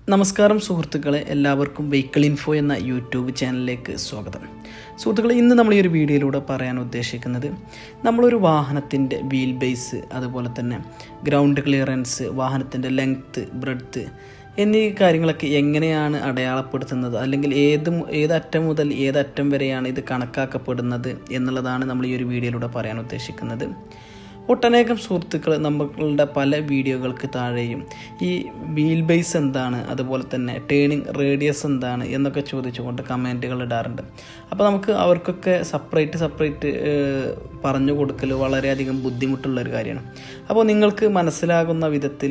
നമസ്കാരം സുഹൃത്തുക്കളെ എല്ലാവർക്കും വെഹിക്കിൾ ഇൻഫോ എന്ന യൂട്യൂബ് ചാനലിലേക്ക് സ്വാഗതം സുഹൃത്തുക്കളെ ഇന്ന് നമ്മൾ ഈ ഒരു വീഡിയോയിലൂടെ പറയാൻ ഉദ്ദേശിക്കുന്നത് നമ്മളൊരു വാഹനത്തിൻ്റെ വീൽ ബേസ് അതുപോലെ തന്നെ ഗ്രൗണ്ട് ക്ലിയറൻസ് വാഹനത്തിൻ്റെ ലെങ്ത്ത് ബ്രെഡ്ത്ത് എന്നീ കാര്യങ്ങളൊക്കെ എങ്ങനെയാണ് അടയാളപ്പെടുത്തുന്നത് അല്ലെങ്കിൽ ഏത് മു- ഏത് അറ്റം മുതൽ ഏത് അറ്റം വരെയാണ് ഇത് കണക്കാക്കപ്പെടുന്നത് എന്നുള്ളതാണ് നമ്മൾ ഈ ഒരു വീഡിയോയിലൂടെ പറയാൻ ഉദ്ദേശിക്കുന്നത് ഒട്ടനേകം സുഹൃത്തുക്കൾ നമ്മളുടെ പല വീഡിയോകൾക്ക് താഴെയും ഈ വീൽ ബേസ് എന്താണ് അതുപോലെ തന്നെ ടേണിംഗ് റേഡിയസ് എന്താണ് എന്നൊക്കെ ചോദിച്ചുകൊണ്ട് കമൻറ്റുകൾ ഇടാറുണ്ട് അപ്പോൾ നമുക്ക് അവർക്കൊക്കെ സെപ്പറേറ്റ് സെപ്പറേറ്റ് പറഞ്ഞു കൊടുക്കൽ വളരെയധികം ബുദ്ധിമുട്ടുള്ള ഒരു കാര്യമാണ് അപ്പോൾ നിങ്ങൾക്ക് മനസ്സിലാകുന്ന വിധത്തിൽ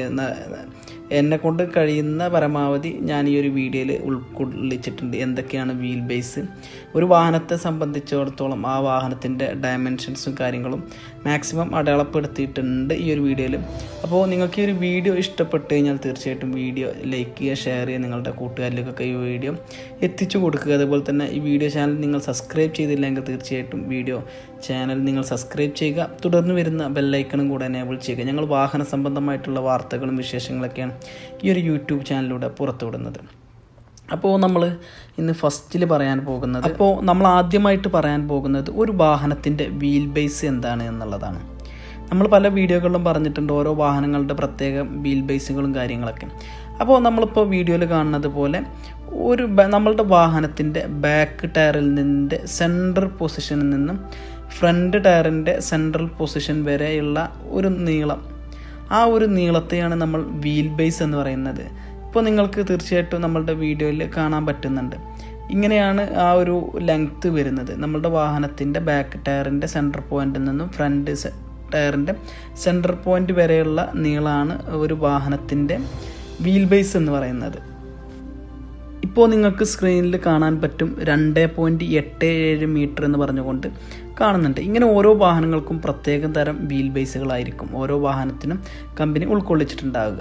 എന്നെ കൊണ്ട് കഴിയുന്ന പരമാവധി ഞാൻ ഈ ഒരു വീഡിയോയിൽ ഉൾക്കൊള്ളിച്ചിട്ടുണ്ട് എന്തൊക്കെയാണ് വീൽ ബേസ് ഒരു വാഹനത്തെ സംബന്ധിച്ചിടത്തോളം ആ വാഹനത്തിൻ്റെ ഡയമെൻഷൻസും കാര്യങ്ങളും മാക്സിമം അടയാളപ്പെടുത്തിയിട്ടുണ്ട് ഈ ഒരു വീഡിയോയിൽ അപ്പോൾ നിങ്ങൾക്ക് ഈ ഒരു വീഡിയോ ഇഷ്ടപ്പെട്ട് കഴിഞ്ഞാൽ തീർച്ചയായിട്ടും വീഡിയോ ലൈക്ക് ചെയ്യുക ഷെയർ ചെയ്യുക നിങ്ങളുടെ കൂട്ടുകാരിലേക്കൊക്കെ ഈ വീഡിയോ എത്തിച്ചു കൊടുക്കുക അതുപോലെ തന്നെ ഈ വീഡിയോ ചാനൽ നിങ്ങൾ സബ്സ്ക്രൈബ് ചെയ്തില്ലെങ്കിൽ തീർച്ചയായിട്ടും വീഡിയോ ചാനൽ നിങ്ങൾ സബ്സ്ക്രൈബ് ചെയ്യുക തുടർന്ന് വരുന്ന ബെല്ലൈക്കണും കൂടെ എനേബിൾ ചെയ്യുക ഞങ്ങൾ വാഹന സംബന്ധമായിട്ടുള്ള വാർത്തകളും വിശേഷങ്ങളൊക്കെയാണ് ഈ ഒരു യൂട്യൂബ് ചാനലിലൂടെ പുറത്തുവിടുന്നത് അപ്പോൾ നമ്മൾ ഇന്ന് ഫസ്റ്റിൽ പറയാൻ പോകുന്നത് അപ്പോൾ നമ്മൾ ആദ്യമായിട്ട് പറയാൻ പോകുന്നത് ഒരു വാഹനത്തിൻ്റെ വീൽ ബേസ് എന്താണ് എന്നുള്ളതാണ് നമ്മൾ പല വീഡിയോകളിലും പറഞ്ഞിട്ടുണ്ട് ഓരോ വാഹനങ്ങളുടെ പ്രത്യേക വീൽ ബേസുകളും കാര്യങ്ങളൊക്കെ അപ്പോൾ നമ്മളിപ്പോൾ വീഡിയോയിൽ കാണുന്നത് പോലെ ഒരു ബ- നമ്മളുടെ വാഹനത്തിൻ്റെ ബാക്ക് ടയറിൽ നിന്നിൻ്റെ സെൻട്രൽ പൊസിഷനിൽ നിന്നും ഫ്രണ്ട് ടയറിൻ്റെ സെൻട്രൽ പൊസിഷൻ വരെയുള്ള ഒരു നീളം ആ ഒരു നീളത്തെയാണ് നമ്മൾ വീൽ ബേസ് എന്ന് പറയുന്നത് ഇപ്പോൾ നിങ്ങൾക്ക് തീർച്ചയായിട്ടും നമ്മളുടെ വീഡിയോയിൽ കാണാൻ പറ്റുന്നുണ്ട് ഇങ്ങനെയാണ് ആ ഒരു ലെങ്ത്ത് വരുന്നത് നമ്മളുടെ വാഹനത്തിൻ്റെ ബാക്ക് ടയറിൻ്റെ സെൻറ്റർ പോയിന്റിൽ നിന്നും ഫ്രണ്ട് ടയറിൻ്റെ സെൻറ്റർ പോയിന്റ് വരെയുള്ള നീളമാണ് ഒരു വാഹനത്തിൻ്റെ വീൽ ബേസ് എന്ന് പറയുന്നത് ഇപ്പോൾ നിങ്ങൾക്ക് സ്ക്രീനിൽ കാണാൻ പറ്റും രണ്ട് പോയിൻറ്റ് എട്ട് ഏഴ് മീറ്റർ എന്ന് പറഞ്ഞുകൊണ്ട് കാണുന്നുണ്ട് ഇങ്ങനെ ഓരോ വാഹനങ്ങൾക്കും പ്രത്യേക തരം വീൽ ബേസുകളായിരിക്കും ഓരോ വാഹനത്തിനും കമ്പനി ഉൾക്കൊള്ളിച്ചിട്ടുണ്ടാവുക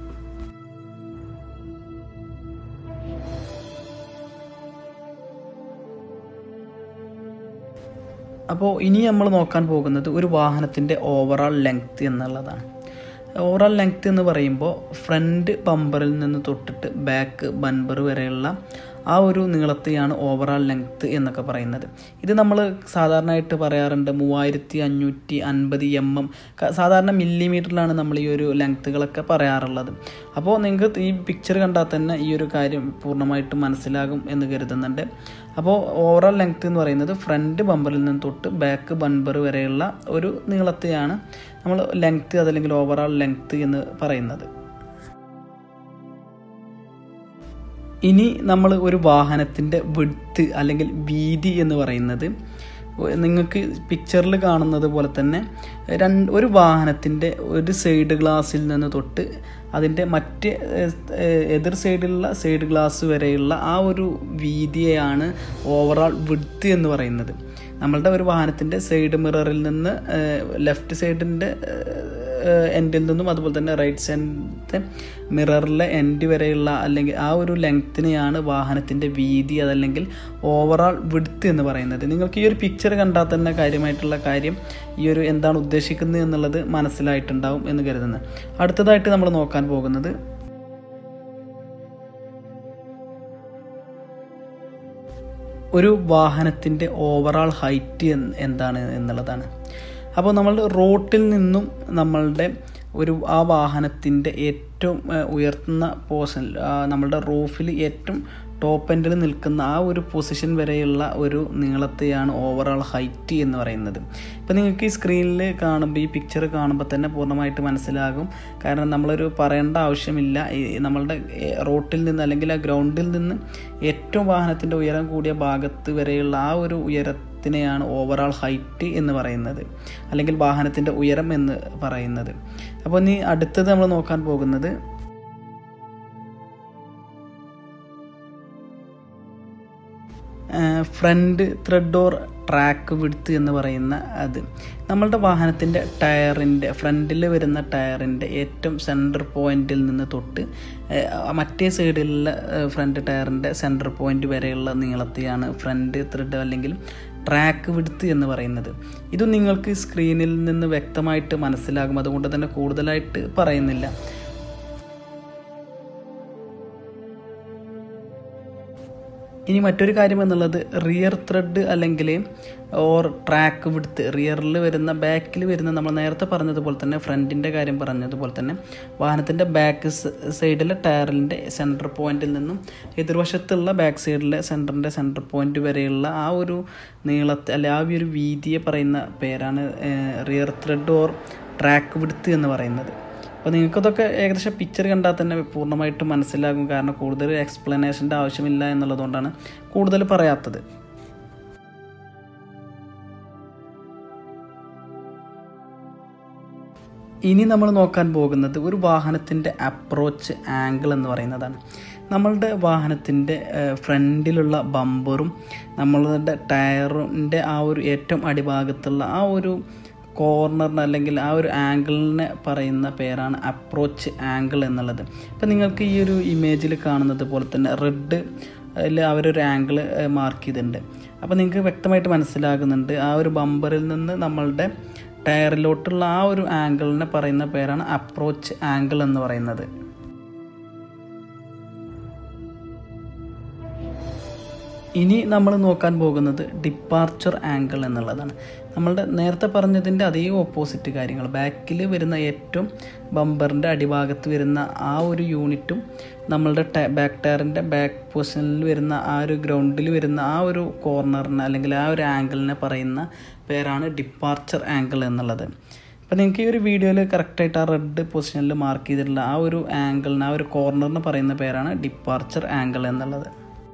അപ്പോൾ ഇനി നമ്മൾ നോക്കാൻ പോകുന്നത് ഒരു വാഹനത്തിൻ്റെ ഓവറാൾ ലെങ്ത് എന്നുള്ളതാണ് ഓവറാൾ ലെങ്ത് എന്ന് പറയുമ്പോൾ ഫ്രണ്ട് ബമ്പറിൽ നിന്ന് തൊട്ടിട്ട് ബാക്ക് ബമ്പർ വരെയുള്ള ആ ഒരു നീളത്തെയാണ് ഓവറാൾ ലെങ്ത് എന്നൊക്കെ പറയുന്നത് ഇത് നമ്മൾ സാധാരണയായിട്ട് പറയാറുണ്ട് മൂവായിരത്തി അഞ്ഞൂറ്റി അൻപത് എം എം സാധാരണ മില്ലിമീറ്ററിലാണ് നമ്മൾ ഈ ഒരു ലെങ്ത്തുകളൊക്കെ പറയാറുള്ളത് അപ്പോൾ നിങ്ങൾക്ക് ഈ പിക്ചർ കണ്ടാൽ തന്നെ ഈ ഒരു കാര്യം പൂർണ്ണമായിട്ടും മനസ്സിലാകും എന്ന് കരുതുന്നുണ്ട് അപ്പോൾ ഓവറോൾ ലെങ്ത് എന്ന് പറയുന്നത് ഫ്രണ്ട് ബമ്പറിൽ നിന്ന് തൊട്ട് ബാക്ക് ബമ്പർ വരെയുള്ള ഒരു നീളത്തെയാണ് നമ്മൾ ലെങ്ത് അതല്ലെങ്കിൽ ഓവറോൾ ലെങ്ത് എന്ന് പറയുന്നത് ഇനി നമ്മൾ ഒരു വാഹനത്തിൻ്റെ വിഡ്ത്ത് അല്ലെങ്കിൽ വീതി എന്ന് പറയുന്നത് നിങ്ങൾക്ക് പിക്ചറിൽ കാണുന്നത് പോലെ തന്നെ രണ്ട് ഒരു വാഹനത്തിൻ്റെ ഒരു സൈഡ് ഗ്ലാസ്സിൽ നിന്ന് തൊട്ട് അതിൻ്റെ മറ്റ് ഏഹ്, എതിർ സൈഡിലുള്ള സൈഡ് ഗ്ലാസ് വരെയുള്ള ആ ഒരു വീതിയെയാണ് ഓവറാൾ വിഡ്ത്ത് എന്ന് പറയുന്നത് നമ്മളുടെ ഒരു വാഹനത്തിൻ്റെ സൈഡ് മിററിൽ നിന്ന് ലെഫ്റ്റ് സൈഡിൻ്റെ എൻഡിൽ നിന്നും അതുപോലെ തന്നെ റൈറ്റ് സൈഡിൻ്റെ മിററിലെ എൻഡ് വരെയുള്ള അല്ലെങ്കിൽ ആ ഒരു ലെങ്ത്തിനെയാണ് വാഹനത്തിൻ്റെ വീതി അതല്ലെങ്കിൽ ഓവറാൾ വിഡ്ത്ത് എന്ന് പറയുന്നത് നിങ്ങൾക്ക് ഈ ഒരു പിക്ചർ കണ്ടാൽ തന്നെ കാര്യമായിട്ടുള്ള കാര്യം ഈ ഒരു എന്താണ് ഉദ്ദേശിക്കുന്നത് എന്നുള്ളത് മനസ്സിലായിട്ടുണ്ടാവും എന്ന് കരുതുന്നത് അടുത്തതായിട്ട് നമ്മൾ നോക്കാൻ പോകുന്നത് ഒരു വാഹനത്തിൻ്റെ ഓവറാൾ ഹൈറ്റ് എന്താണ് എന്നുള്ളതാണ് അപ്പോൾ നമ്മൾ റോട്ടിൽ നിന്നും നമ്മളുടെ ഒരു ആ വാഹനത്തിൻ്റെ ഏറ്റവും ഏഹ്, ഉയർത്തുന്ന പോർഷൻ നമ്മളുടെ റൂഫിൽ ഏറ്റവും ടോപ്പ് എൻഡിൽ നിൽക്കുന്ന ആ ഒരു പൊസിഷൻ വരെയുള്ള ഒരു നീളത്തെയാണ് ഓവറാൾ ഹൈറ്റ് എന്ന് പറയുന്നത് ഇപ്പോൾ നിങ്ങൾക്ക് ഈ സ്ക്രീനിൽ കാണുമ്പോൾ ഈ പിക്ചർ കാണുമ്പോൾ തന്നെ പൂർണ്ണമായിട്ട് മനസ്സിലാകും കാരണം നമ്മളൊരു പറയേണ്ട ആവശ്യമില്ല ഈ നമ്മളുടെ ഏഹ്, റോട്ടിൽ നിന്ന് അല്ലെങ്കിൽ ആ ഗ്രൗണ്ടിൽ നിന്ന് ഏറ്റവും വാഹനത്തിൻ്റെ ഉയരം കൂടിയ ഭാഗത്ത് വരെയുള്ള ആ ഒരു ഉയരത്തിനെയാണ് ഓവറാൾ ഹൈറ്റ് എന്ന് പറയുന്നത് അല്ലെങ്കിൽ വാഹനത്തിൻ്റെ ഉയരം എന്ന് പറയുന്നത് അപ്പോൾ ഇനി അടുത്തത് നമ്മൾ നോക്കാൻ പോകുന്നത് front thread or track width എന്ന് പറയുന്ന അത് നമ്മളുടെ വാഹനത്തിൻ്റെ ടയറിൻ്റെ ഫ്രണ്ടിൽ വരുന്ന ടയറിൻ്റെ ഏറ്റവും സെൻറ്റർ പോയിന്റിൽ നിന്ന് തൊട്ട് ഏഹ്, മറ്റേ സൈഡിലുള്ള ഫ്രണ്ട് ടയറിൻ്റെ സെൻറ്റർ പോയിന്റ് വരെയുള്ള നീളത്തെയാണ് ഫ്രണ്ട് ത്രെഡ് അല്ലെങ്കിൽ ട്രാക്ക് വിടുത്ത് എന്ന് പറയുന്നത് ഇത് നിങ്ങൾക്ക് സ്ക്രീനിൽ നിന്ന് വ്യക്തമായിട്ട് മനസ്സിലാകും അതുകൊണ്ട് തന്നെ കൂടുതലായിട്ട് പറയുന്നില്ല ഇനി മറ്റൊരു കാര്യം എന്നുള്ളത് റിയർ ത്രെഡ് അല്ലെങ്കിൽ ഓർ ട്രാക്ക് വിടുത്ത് റിയറിൽ വരുന്ന ബാക്കിൽ വരുന്ന നമ്മൾ നേരത്തെ പറഞ്ഞതുപോലെ തന്നെ ഫ്രണ്ടിൻ്റെ കാര്യം പറഞ്ഞതുപോലെ തന്നെ വാഹനത്തിൻ്റെ ബാക്ക് സൈഡിലെ ടയറിൻ്റെ സെൻറ്റർ പോയിന്റിൽ നിന്നും എതിർവശത്തുള്ള ബാക്ക് സൈഡിലെ സെൻറ്ററിൻ്റെ സെൻറ്റർ പോയിന്റ് വരെയുള്ള ആ ഒരു നീളത്തെ അല്ലെ ആ ഒരു വീതിയെ പറയുന്ന പേരാണ് rear thread or track width എന്ന് പറയുന്നത് അപ്പോൾ നിങ്ങൾക്കതൊക്കെ ഏകദേശം പിക്ചർ കണ്ടാൽ തന്നെ പൂർണ്ണമായിട്ടും മനസ്സിലാകും കാരണം കൂടുതൽ എക്സ്പ്ലനേഷൻ്റെ ആവശ്യമില്ല എന്നുള്ളതുകൊണ്ടാണ് കൂടുതൽ പറയാത്തത് ഇനി നമ്മൾ നോക്കാൻ പോകുന്നത് ഒരു വാഹനത്തിൻ്റെ അപ്രോച്ച് ആംഗിൾ എന്ന് പറയുന്നതാണ് നമ്മളുടെ വാഹനത്തിൻ്റെ ഫ്രണ്ടിലുള്ള ബമ്പറും നമ്മളുടെ ടയറിൻ്റെ ആ ഒരു ഏറ്റവും അടിഭാഗത്തുള്ള ആ ഒരു കോർണറിന് അല്ലെങ്കിൽ ആ ഒരു ആംഗിളിനെ പറയുന്ന പേരാണ് അപ്രോച്ച് ആംഗിൾ എന്നുള്ളത് ഇപ്പം നിങ്ങൾക്ക് ഈ ഒരു ഇമേജിൽ കാണുന്നത് പോലെ തന്നെ റെഡ് അതിൽ അവരൊരു ആംഗിൾ മാർക്ക് ചെയ്തിട്ടുണ്ട് അപ്പോൾ നിങ്ങൾക്ക് വ്യക്തമായിട്ട് മനസ്സിലാകുന്നുണ്ട് ആ ഒരു ബമ്പറിൽ നിന്ന് നമ്മളുടെ ടയറിലോട്ടുള്ള ആ ഒരു ആംഗിളിനെ പറയുന്ന പേരാണ് അപ്രോച്ച് ആംഗിൾ എന്ന് പറയുന്നത് ഇനി നമ്മൾ നോക്കാൻ പോകുന്നത് ഡിപ്പാർച്ചർ ആംഗിൾ എന്നുള്ളതാണ് നമ്മളുടെ നേരത്തെ പറഞ്ഞതിൻ്റെ അതേ ഓപ്പോസിറ്റ് കാര്യങ്ങൾ ബാക്കിൽ വരുന്ന ഏറ്റവും ബമ്പറിൻ്റെ അടിഭാഗത്ത് വരുന്ന ആ ഒരു യൂണിറ്റും നമ്മളുടെ ബാക്ക് ടയറിൻ്റെ ബാക്ക് പൊസിഷനിൽ വരുന്ന ആ ഒരു ഗ്രൗണ്ടിൽ വരുന്ന ആ ഒരു കോർണറിന് അല്ലെങ്കിൽ ആ ഒരു ആംഗിളിനെ പറയുന്ന പേരാണ് ഡിപ്പാർച്ചർ ആംഗിൾ എന്നുള്ളത് അപ്പോൾ നിങ്ങൾക്ക് ഈ ഒരു വീഡിയോയിൽ കറക്റ്റായിട്ട് ആ റെഡ് പൊസിഷനിൽ മാർക്ക് ചെയ്തിട്ടുള്ള ആ ഒരു ആംഗിളിന് ആ ഒരു കോർണറിന് പറയുന്ന പേരാണ് ഡിപ്പാർച്ചർ ആംഗിൾ എന്നുള്ളത്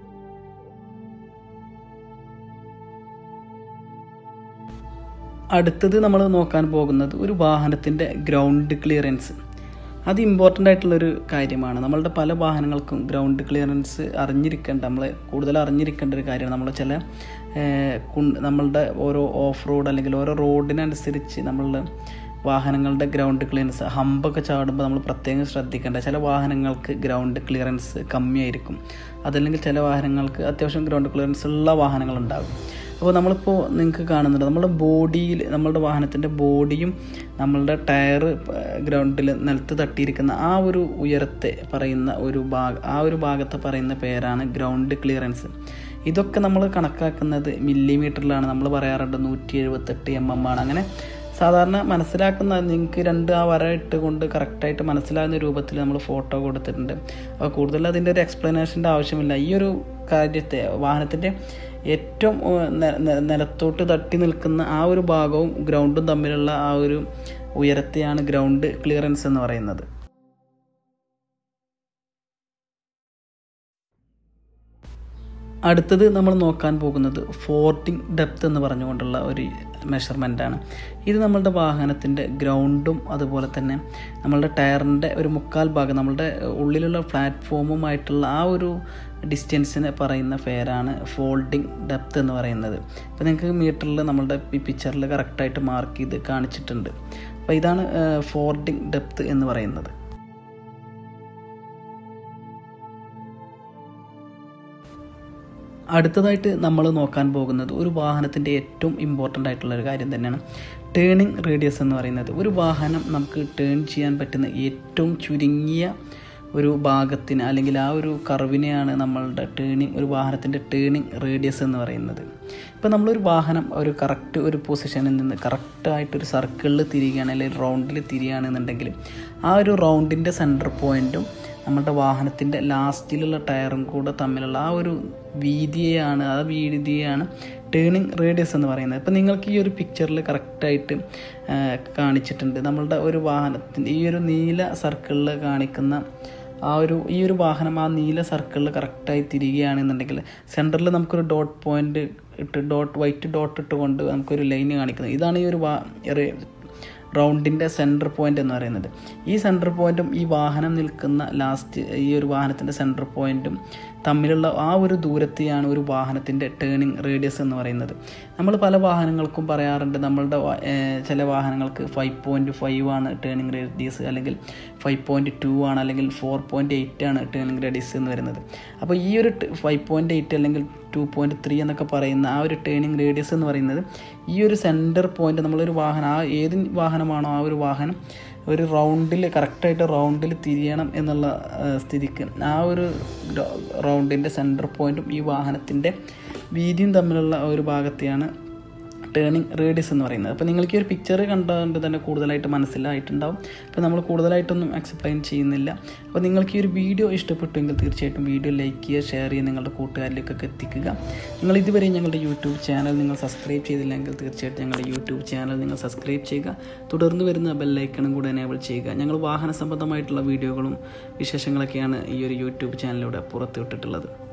അടുത്തത് നമ്മൾ നോക്കാൻ പോകുന്നത് ഒരു വാഹനത്തിൻ്റെ ഗ്രൗണ്ട് ക്ലിയറൻസ് അത് ഇമ്പോർട്ടൻ്റ് ആയിട്ടുള്ളൊരു കാര്യമാണ് നമ്മളുടെ പല വാഹനങ്ങൾക്കും ഗ്രൗണ്ട് ക്ലിയറൻസ് അറിഞ്ഞിരിക്കേണ്ട നമ്മൾ കൂടുതൽ അറിഞ്ഞിരിക്കേണ്ട ഒരു കാര്യമാണ് നമ്മൾ ചില നമ്മളുടെ ഓരോ ഓഫ് റോഡ് അല്ലെങ്കിൽ ഓരോ റോഡിനനുസരിച്ച് നമ്മളുടെ വാഹനങ്ങളുടെ ഗ്രൗണ്ട് ക്ലിയറൻസ് ഹമ്പൊക്കെ ചാടുമ്പോൾ നമ്മൾ പ്രത്യേകം ശ്രദ്ധിക്കേണ്ട ചില വാഹനങ്ങൾക്ക് ഗ്രൗണ്ട് ക്ലിയറൻസ് കമ്മിയായിരിക്കും അതല്ലെങ്കിൽ ചില വാഹനങ്ങൾക്ക് അത്യാവശ്യം ഗ്രൗണ്ട് ക്ലിയറൻസ് ഉള്ള വാഹനങ്ങളുണ്ടാകും അപ്പോൾ നമ്മളിപ്പോൾ നിങ്ങൾക്ക് കാണുന്നുണ്ട് നമ്മുടെ ബോഡിയിൽ നമ്മളുടെ വാഹനത്തിൻ്റെ ബോഡിയും നമ്മളുടെ ടയർ ഗ്രൗണ്ടിൽ നിലത്ത് തട്ടിയിരിക്കുന്ന ആ ഒരു ഉയരത്തെ പറയുന്ന ഒരു ഭാഗ ആ ഒരു ഭാഗത്തെ പറയുന്ന പേരാണ് ഗ്രൗണ്ട് ക്ലിയറൻസ് ഇതൊക്കെ നമ്മൾ കണക്കാക്കുന്നത് മില്ലിമീറ്ററിലാണ് നമ്മൾ പറയാറുണ്ട് നൂറ്റി എഴുപത്തെട്ട് എം എം ആണ് അങ്ങനെ സാധാരണ മനസ്സിലാക്കുന്ന നിങ്ങൾക്ക് രണ്ട് ആ വര ഇട്ടുകൊണ്ട് കറക്റ്റായിട്ട് മനസ്സിലാകുന്ന രൂപത്തിൽ നമ്മൾ ഫോട്ടോ കൊടുത്തിട്ടുണ്ട് അപ്പോൾ കൂടുതൽ അതിൻ്റെ ഒരു എക്സ്പ്ലനേഷൻ്റെ ആവശ്യമില്ല ഈ ഒരു കാര്യത്തെ വാഹനത്തിൻ്റെ ഏറ്റവും നിലത്തോട്ട് തട്ടി നിൽക്കുന്ന ആ ഒരു ഭാഗവും ഗ്രൗണ്ടും തമ്മിലുള്ള ആ ഒരു ഉയരത്തെയാണ് ഗ്രൗണ്ട് ക്ലിയറൻസ് എന്ന് പറയുന്നത് അടുത്തത് നമ്മൾ നോക്കാൻ പോകുന്നത് ഫോർട്ടിംഗ് ഡെപ്ത് എന്ന് പറഞ്ഞുകൊണ്ടുള്ള ഒരു മെഷർമെൻ്റാണ് ഇത് നമ്മളുടെ വാഹനത്തിൻ്റെ ഗ്രൗണ്ടും അതുപോലെ തന്നെ നമ്മളുടെ ടയറിൻ്റെ ഒരു മുക്കാൽ ഭാഗം നമ്മളുടെ ഉള്ളിലുള്ള പ്ലാറ്റ്ഫോമുമായിട്ടുള്ള ആ ഒരു ഡിസ്റ്റൻസിനെ പറയുന്ന പേരാണ് ഫോൾഡിംഗ് ഡെപ്ത് എന്ന് പറയുന്നത് അപ്പോൾ നിങ്ങൾക്ക് മീറ്ററിൽ നമ്മളുടെ ഈ പിക്ചറിൽ കറക്റ്റായിട്ട് മാർക്ക് ചെയ്ത് കാണിച്ചിട്ടുണ്ട് അപ്പോൾ ഇതാണ് ഫോൾഡിംഗ് ഡെപ്ത് എന്ന് പറയുന്നത് അടുത്തതായിട്ട് നമ്മൾ നോക്കാൻ പോകുന്നത് ഒരു വാഹനത്തിൻ്റെ ഏറ്റവും ഇമ്പോർട്ടൻ്റ് ആയിട്ടുള്ള ഒരു കാര്യം തന്നെയാണ് ടേണിംഗ് റേഡിയസ് എന്ന് പറയുന്നത് ഒരു വാഹനം നമുക്ക് ടേൺ ചെയ്യാൻ പറ്റുന്ന ഏറ്റവും ചുരുങ്ങിയ ഒരു ഭാഗത്തിന് അല്ലെങ്കിൽ ആ ഒരു കർവിനെയാണ് നമ്മളുടെ ടേണിങ് ഒരു വാഹനത്തിൻ്റെ ടേണിങ് റേഡിയസ് എന്ന് പറയുന്നത് ഇപ്പോൾ നമ്മളൊരു വാഹനം ഒരു കറക്റ്റ് ഒരു പൊസിഷനിൽ നിന്ന് കറക്റ്റായിട്ടൊരു സർക്കിളിൽ തിരിയുകയാണ് അല്ലെങ്കിൽ റൗണ്ടിൽ തിരിയുകയാണെന്നുണ്ടെങ്കിൽ ആ ഒരു റൗണ്ടിൻ്റെ സെൻറ്റർ പോയിൻറ്റും നമ്മുടെ വാഹനത്തിൻ്റെ ലാസ്റ്റിലുള്ള ടയറും കൂടെ തമ്മിലുള്ള ആ ഒരു വീതിയെയാണ് ആ വീതിയെയാണ് ടേണിംഗ് റേഡിയസ് എന്ന് പറയുന്നത് ഇപ്പം നിങ്ങൾക്ക് ഈ ഒരു പിക്ചറിൽ കറക്റ്റായിട്ട് കാണിച്ചിട്ടുണ്ട് നമ്മളുടെ ഒരു വാഹനത്തിൻ്റെ ഈ ഒരു നീല സർക്കിളിൽ കാണിക്കുന്ന ആ ഒരു ഈ ഒരു വാഹനം ആ നീല സർക്കിളിൽ കറക്റ്റായി തിരികുകയാണെന്നുണ്ടെങ്കിൽ സെൻറ്ററിൽ നമുക്കൊരു ഡോട്ട് പോയിൻ്റ് ഇട്ട് ഡോട്ട് വൈറ്റ് ഡോട്ട് ഇട്ടുകൊണ്ട് നമുക്കൊരു ലൈൻ കാണിക്കുന്നത് ഇതാണ് ഈ ഒരു വാ റൗണ്ടിൻ്റെ സെൻറ്റർ പോയിൻ്റ് എന്ന് പറയുന്നത് ഈ സെൻറ്റർ പോയിൻറ്റും ഈ വാഹനം നിൽക്കുന്ന ലാസ്റ്റ് ഈ ഒരു വാഹനത്തിൻ്റെ സെൻറ്റർ പോയിൻറ്റും തമ്മിലുള്ള ആ ഒരു ദൂരത്തെയാണ് ഒരു വാഹനത്തിൻ്റെ ടേണിംഗ് റേഡിയസ് എന്ന് പറയുന്നത് നമ്മൾ പല വാഹനങ്ങൾക്കും പറയാറുണ്ട് നമ്മളുടെ ചില വാഹനങ്ങൾക്ക് ഫൈവ് പോയിൻറ്റ് ഫൈവ് ആണ് ടേണിംഗ് റേഡിയസ് അല്ലെങ്കിൽ ഫൈവ് പോയിൻറ്റ് ടു ആണ് അല്ലെങ്കിൽ ഫോർ പോയിൻറ്റ് എയ്റ്റ് ആണ് ടേണിംഗ് റേഡിയസ് എന്ന് വരുന്നത് അപ്പോൾ ഈ ഒരു ഫൈവ് പോയിൻറ്റ് എയ്റ്റ് അല്ലെങ്കിൽ ടു പോയിൻറ്റ് ത്രീ എന്നൊക്കെ പറയുന്ന ആ ഒരു ടേണിംഗ് റേഡിയസ് എന്ന് പറയുന്നത് ഈ ഒരു സെൻറ്റർ പോയിൻ്റ് നമ്മളൊരു വാഹനം ആ ഏത് വാഹനമാണോ ആ ഒരു വാഹനം ഒരു റൗണ്ടിൽ കറക്റ്റായിട്ട് റൗണ്ടിൽ തിരിയണം എന്നുള്ള ആ, സ്ഥിതിക്ക് ആ ഒരു റൗണ്ടിൻ്റെ സെൻറ്റർ പോയിൻറ്റും ഈ വാഹനത്തിൻ്റെ വീതിയും തമ്മിലുള്ള ഒരു ഭാഗത്തെയാണ് ടേണിംഗ് റേഡിയസ് എന്ന് പറയുന്നത് അപ്പോൾ നിങ്ങൾക്ക് ഈ ഒരു പിക്ചർ കണ്ടുകൊണ്ട് തന്നെ കൂടുതലായിട്ട് മനസ്സിലായിട്ടുണ്ടാവും അപ്പോൾ നമ്മൾ കൂടുതലായിട്ടൊന്നും എക്സ്പ്ലെയിൻ ചെയ്യുന്നില്ല അപ്പോൾ നിങ്ങൾക്ക് ഈ ഒരു വീഡിയോ ഇഷ്ടപ്പെട്ടുവെങ്കിൽ തീർച്ചയായിട്ടും വീഡിയോ ലൈക്ക് ചെയ്യുക ഷെയർ ചെയ്യുക നിങ്ങളുടെ കൂട്ടുകാരിലേക്കൊക്കെ എത്തിക്കുക നിങ്ങൾ ഇതുവരെ ഞങ്ങളുടെ യൂട്യൂബ് ചാനൽ നിങ്ങൾ സബ്സ്ക്രൈബ് ചെയ്തില്ലെങ്കിൽ തീർച്ചയായിട്ടും ഞങ്ങളുടെ യൂട്യൂബ് ചാനൽ നിങ്ങൾ സബ്സ്ക്രൈബ് ചെയ്യുക തുടർന്ന് വരുന്ന ബെല്ലൈക്കണും കൂടെ എനേബിൾ ചെയ്യുക ഞങ്ങൾ വാഹന സംബന്ധമായിട്ടുള്ള വീഡിയോകളും വിശേഷങ്ങളൊക്കെയാണ് ഈ ഒരു യൂട്യൂബ് ചാനലിലൂടെ പുറത്തുവിട്ടിട്ടുള്ളത്